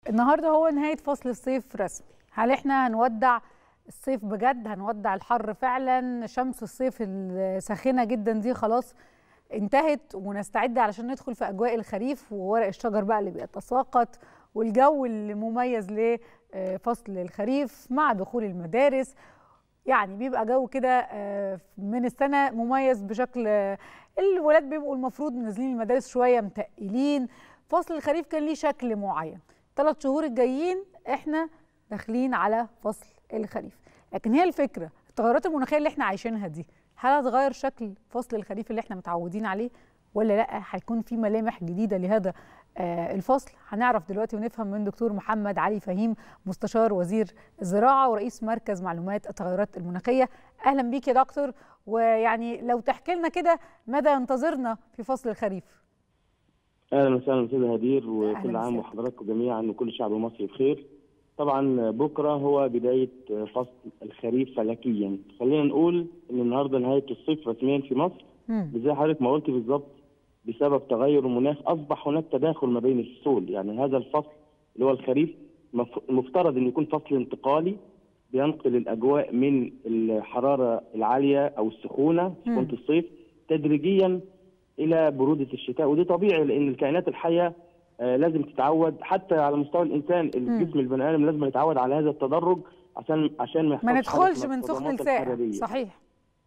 النهارده هو نهايه فصل الصيف رسمي هل احنا هنودع الصيف بجد هنودع الحر فعلا شمس الصيف الساخنه جدا دي خلاص انتهت ونستعد علشان ندخل في اجواء الخريف وورق الشجر بقى اللي بيتساقط والجو المميز لفصل الخريف مع دخول المدارس يعني بيبقى جو كده من السنه مميز بشكل الولاد بيبقوا المفروض نازلين المدارس شويه متقلين فصل الخريف كان ليه شكل معين ثلاث شهور الجايين احنا داخلين على فصل الخريف لكن هي الفكره التغيرات المناخيه اللي احنا عايشينها دي هل هتغير شكل فصل الخريف اللي احنا متعودين عليه ولا لا هيكون في ملامح جديده لهذا آه الفصل هنعرف دلوقتي ونفهم من دكتور محمد علي فهيم مستشار وزير الزراعه ورئيس مركز معلومات التغيرات المناخيه اهلا بيك يا دكتور ويعني لو تحكي لنا كده ماذا ينتظرنا في فصل الخريف اهلا وسهلا استاذ هدير وكل عام وحضراتكم جميعا وكل شعب مصر بخير طبعا بكره هو بدايه فصل الخريف فلكيا خلينا نقول ان النهارده نهايه الصيف رسميا في مصر زي حضرتك ما قلت بالظبط بسبب تغير المناخ اصبح هناك تداخل ما بين الفصول يعني هذا الفصل اللي هو الخريف المفترض ان يكون فصل انتقالي بينقل الاجواء من الحراره العاليه او السخونه سخونه الصيف تدريجيا الى بروده الشتاء ودي طبيعي لان الكائنات الحيه آه لازم تتعود حتى على مستوى الانسان الجسم البني ادم لازم يتعود على هذا التدرج عشان عشان ما ما ندخلش من سخن لساقع صحيح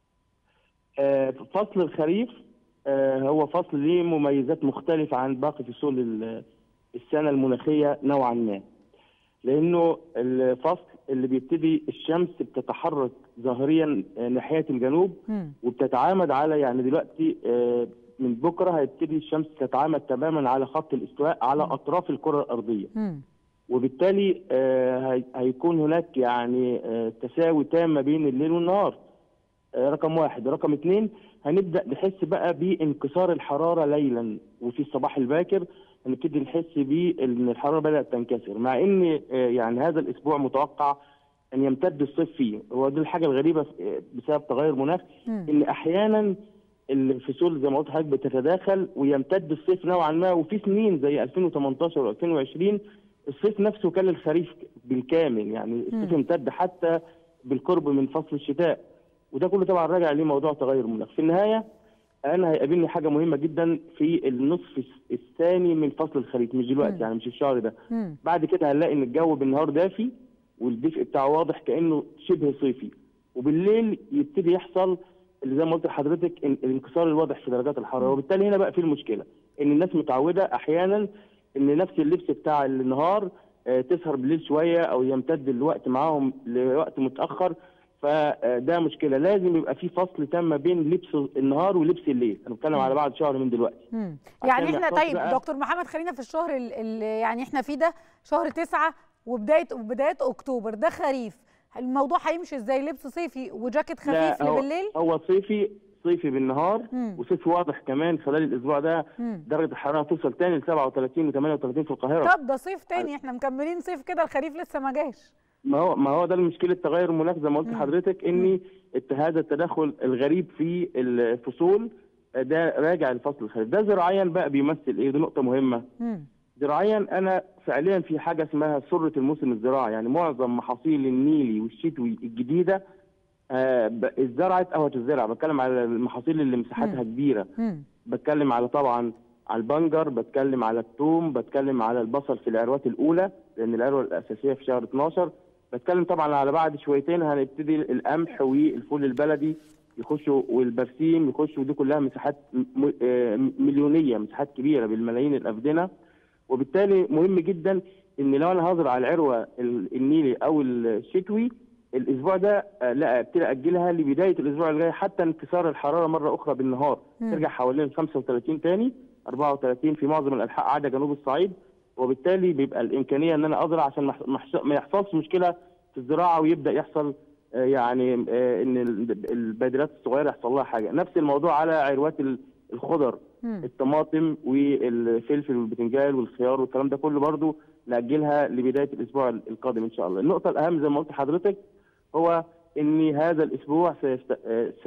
آه فصل الخريف آه هو فصل ليه مميزات مختلفه عن باقي فصول السنه المناخيه نوعا ما لانه الفصل اللي بيبتدي الشمس بتتحرك ظاهريا ناحيه الجنوب م. وبتتعامد على يعني دلوقتي من بكره هيبتدي الشمس تتعامد تماما على خط الاستواء على م. اطراف الكره الارضيه م. وبالتالي هيكون هناك يعني تساوي تام ما بين الليل والنهار رقم واحد رقم اثنين هنبدا نحس بقى بانكسار الحراره ليلا وفي الصباح الباكر هنبتدي نحس بان الحراره بدات تنكسر مع ان يعني هذا الاسبوع متوقع ان يمتد الصيف فيه هو دي الحاجه الغريبه بسبب تغير المناخ ان احيانا الفصول زي ما قلت لحضرتك بتتداخل ويمتد الصيف نوعا ما وفي سنين زي 2018 و2020 الصيف نفسه كان الخريف بالكامل يعني الصيف امتد حتى بالقرب من فصل الشتاء وده كله طبعا راجع لموضوع تغير المناخ في النهايه انا هيقابلني حاجه مهمه جدا في النصف الثاني من فصل الخريف مش دلوقتي م. يعني مش الشهر ده م. بعد كده هنلاقي ان الجو بالنهار دافي والدفء بتاعه واضح كانه شبه صيفي وبالليل يبتدي يحصل اللي زي ما قلت لحضرتك الانكسار الواضح في درجات الحراره وبالتالي هنا بقى في المشكله ان الناس متعوده احيانا ان نفس اللبس بتاع النهار تسهر بالليل شويه او يمتد الوقت معاهم لوقت متاخر فده مشكله لازم يبقى في فصل تام ما بين لبس النهار ولبس الليل انا بتكلم على بعد شهر من دلوقتي يعني احنا طيب دكتور محمد خلينا في الشهر اللي يعني احنا فيه ده شهر تسعة وبدايه وبدايه اكتوبر ده خريف الموضوع هيمشي ازاي لبس صيفي وجاكيت خفيف هو بالليل هو صيفي صيفي بالنهار مم. وصيفي واضح كمان خلال الاسبوع ده مم. درجه الحراره توصل تاني ل 37 و 38 في القاهره طب ده صيف تاني احنا مكملين صيف كده الخريف لسه ما جاش ما هو ما هو ده المشكله تغير المناخ زي ما قلت لحضرتك ان هذا التدخل الغريب في الفصول ده راجع لفصل الخريف ده زراعيا بقى بيمثل ايه دي نقطه مهمه مم. زراعيا انا فعليا في حاجه اسمها سره الموسم الزراعي يعني معظم محاصيل النيلي والشتوي الجديده آه اتزرعت او هتزرع بتكلم على المحاصيل اللي مساحتها كبيره مم. بتكلم على طبعا على البنجر بتكلم على الثوم بتكلم على البصل في العروات الاولى لان العروه الاساسيه في شهر 12 بتكلم طبعا على بعد شويتين هنبتدي القمح والفول البلدي يخشوا والبرسيم يخشوا ودي كلها مساحات مليونيه مساحات كبيره بالملايين الافدنه وبالتالي مهم جدا ان لو انا هزرع العروه النيلي او الشتوي الاسبوع ده لا ابتدي اجلها لبدايه الاسبوع الجاي حتى انكسار الحراره مره اخرى بالنهار م. ترجع حوالين 35 تاني 34 في معظم الانحاء عدا جنوب الصعيد وبالتالي بيبقى الامكانيه ان انا ازرع عشان ما يحصلش مشكله في الزراعه ويبدا يحصل يعني ان البادرات الصغيره يحصل لها حاجه نفس الموضوع على عروات الخضر م. الطماطم والفلفل والبتنجان والخيار والكلام ده كله برضو ناجلها لبدايه الاسبوع القادم ان شاء الله النقطه الاهم زي ما قلت لحضرتك هو ان هذا الاسبوع سيست...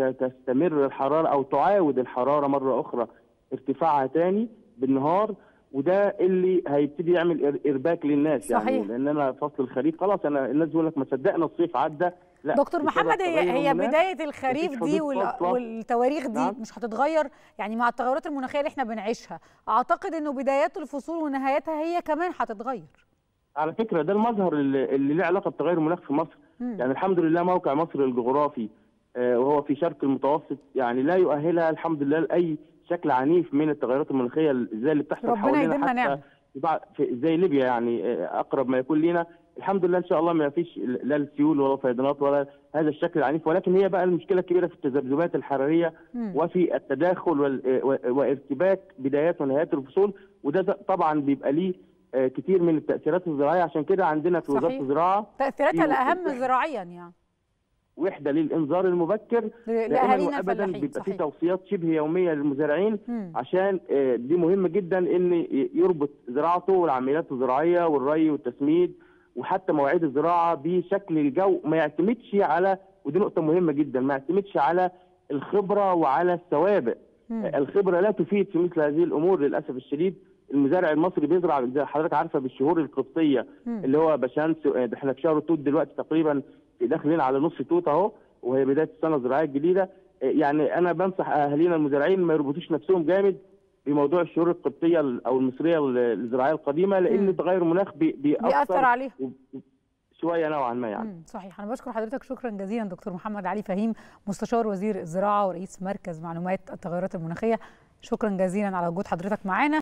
ستستمر الحراره او تعاود الحراره مره اخرى ارتفاعها تاني بالنهار وده اللي هيبتدي يعمل إر- ارباك للناس صحيح. يعني لان انا فصل الخريف خلاص انا الناس بيقول لك ما صدقنا الصيف عدى لا دكتور بسبب محمد هي تغير هي المناخ بدايه الخريف مفيش دي حدوث وال- فاصلة. والتواريخ دي نعم. مش هتتغير يعني مع التغيرات المناخيه اللي احنا بنعيشها اعتقد انه بدايات الفصول ونهاياتها هي كمان هتتغير على فكره ده المظهر اللي, اللي له علاقه بتغير المناخ في مصر مم. يعني الحمد لله موقع مصر الجغرافي آه، وهو في شرق المتوسط يعني لا يؤهلها الحمد لله لاي شكل عنيف من التغيرات المناخيه زي اللي بتحصل ربنا حوالينا يديمها حتى نعمة. في بعض- في زي ليبيا يعني آه، اقرب ما يكون لينا الحمد لله ان شاء الله ما فيش لا السيول ولا فيضانات ولا هذا الشكل العنيف ولكن هي بقى المشكله الكبيره في التذبذبات الحراريه مم. وفي التداخل وال- و- وارتباك بدايات ونهايات الفصول وده ده طبعا بيبقى ليه آه، كتير من التاثيرات الزراعيه عشان كده عندنا في وزاره صحيح. الزراعه تاثيراتها في- الاهم زراعيا يعني وحده للانذار المبكر ل- دائما لاهالينا وابدا الفلاحين بيبقى في صحيح توصيات شبه يوميه للمزارعين مم. عشان آه، دي مهم جدا ان ي- يربط زراعته والعمليات الزراعيه والري والتسميد وحتى مواعيد الزراعه بشكل الجو ما يعتمدش على ودي نقطه مهمه جدا ما يعتمدش على الخبره وعلى السوابق مم. آه، الخبره لا تفيد في مثل هذه الامور للاسف الشديد المزارع المصري بيزرع زي حضرتك عارفه بالشهور القبطيه مم. اللي هو بشمس آه، احنا في شهر توت دلوقتي تقريبا داخلين على نص توت اهو وهي بدايه السنه الزراعيه الجديده آه، يعني انا بنصح اهالينا المزارعين ما يربطوش نفسهم جامد بموضوع الشهور القبطيه ال- او المصريه ال- الزراعيه القديمه مم. لان تغير المناخ بي- بيأثر بيأثر عليها و- شويه نوعا ما يعني مم، صحيح انا بشكر حضرتك شكرا جزيلا دكتور محمد علي فهيم مستشار وزير الزراعه ورئيس مركز معلومات التغيرات المناخيه شكرا جزيلا على وجود حضرتك معانا